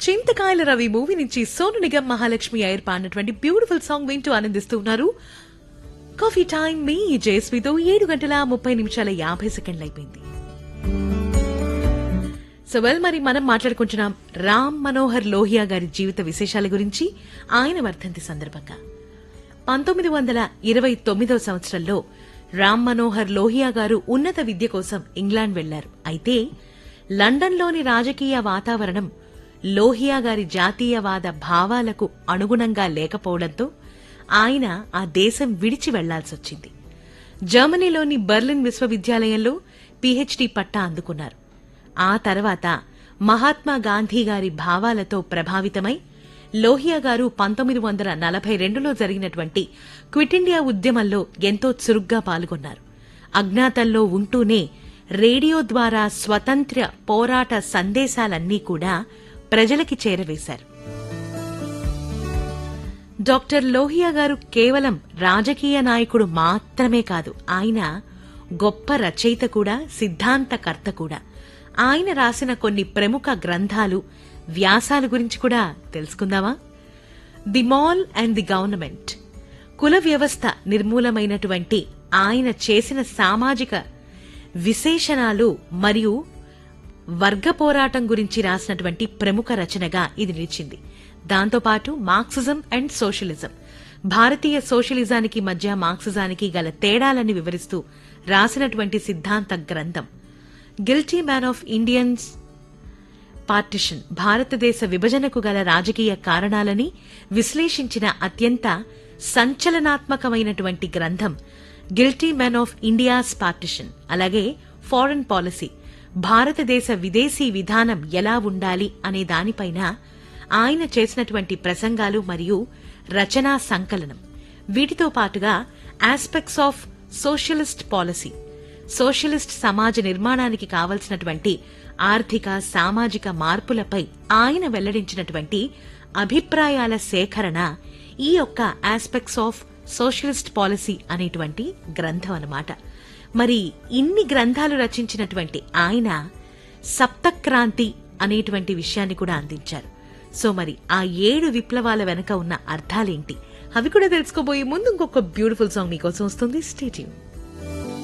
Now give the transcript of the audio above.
చింతకాయల Ravi movie నుంచి సోను నిగమ్ మహాలక్ష్మి అయ్యర్ పాడినటువంటి beautiful song వింటూ ఆనందిస్తూ ఉన్నారు కాఫీ టైం మీ జేస్వితో ఏడు గంటల ముప్పై నిమిషాల యాభై సెకండ్లు అయిపోయింది సో వెల్ మరి మనం మాట్లాడుకుంటున్నాం రామ్ మనోహర్ లోహియా గారి జీవిత విశేషాల గురించి ఆయన వర్ధంతి సందర్భంగా పంతొమ్మిది వందల ఇరవై తొమ్మిదవ సంవత్సరంలో రామ్ మనోహర్ లోహియా గారు ఉన్నత విద్య కోసం ఇంగ్లాండ్ వెళ్లారు అయితే లండన్లోని రాజకీయ వాతావరణం లోహియా గారి జాతీయవాద భావాలకు అనుగుణంగా లేకపోవడంతో ఆయన ఆ దేశం విడిచి వెళ్లాల్సొచ్చింది జర్మనీలోని బెర్లిన్ విశ్వవిద్యాలయంలో పీహెచ్డీ పట్టా అందుకున్నారు ఆ తర్వాత మహాత్మా గాంధీ గారి భావాలతో ప్రభావితమై లోహియా గారు పంతొమ్మిది వందల నలభై రెండులో జరిగినటువంటి క్విట్ ఇండియా ఉద్యమంలో ఎంతో చురుగ్గా పాల్గొన్నారు అజ్ఞాతంలో ఉంటూనే రేడియో ద్వారా స్వతంత్ర పోరాట సందేశాలన్నీ కూడా ప్రజలకి చేరవేశారు డాక్టర్ లోహియా గారు కేవలం రాజకీయ నాయకుడు మాత్రమే కాదు ఆయన గొప్ప రచయిత కూడా సిద్ధాంతకర్త కూడా ఆయన రాసిన కొన్ని ప్రముఖ గ్రంథాలు వ్యాసాల గురించి కూడా తెలుసుకుందామా the mall and the government కుల వ్యవస్థ నిర్మూలమైనటువంటి ఆయన చేసిన సామాజిక విశేషణాలు మరియు వర్గ పోరాటం గురించి రాసినటువంటి ప్రముఖ రచనగా ఇది నిలిచింది దాంతోపాటు మార్క్సిజం అండ్ సోషలిజం భారతీయ సోషలిజానికి మధ్య మార్క్సిజానికి గల తేడాలని వివరిస్తూ రాసినటువంటి సిద్ధాంత గ్రంథం guilty man of Indians partition భారతదేశ విభజనకు గల రాజకీయ కారణాలని విశ్లేషించిన అత్యంత సంచలనాత్మకమైనటువంటి గ్రంథం guilty man of India's partition అలాగే ఫారెన్ పాలసీ భారతదేశ విదేశీ విధానం ఎలా ఉండాలి అనే దానిపైన ఆయన చేసినటువంటి ప్రసంగాలు మరియు రచనా సంకలనం వీటితో పాటుగా aspects of socialist policy socialist సమాజ నిర్మాణానికి కావలసినటువంటి ఆర్థిక సామాజిక మార్పులపై ఆయన వెల్లడించినటువంటి అభిప్రాయాల సేకరణ ఈ యొక్క ఆస్పెక్ట్స్ ఆఫ్ సోషలిస్ట్ పాలసీ అనేటువంటి గ్రంథం అన్నమాట మరి ఇన్ని గ్రంథాలు రచించినటువంటి ఆయన సప్తక్రాంతి అనేటువంటి విషయాన్ని కూడా అందించారు సో మరి ఆ ఏడు విప్లవాల వెనక ఉన్న అర్థాలేంటి అవి కూడా తెలుసుకోబోయే ముందు ఇంకొక బ్యూటిఫుల్ సాంగ్ మీకోసం వస్తుంది స్టేట్యూన్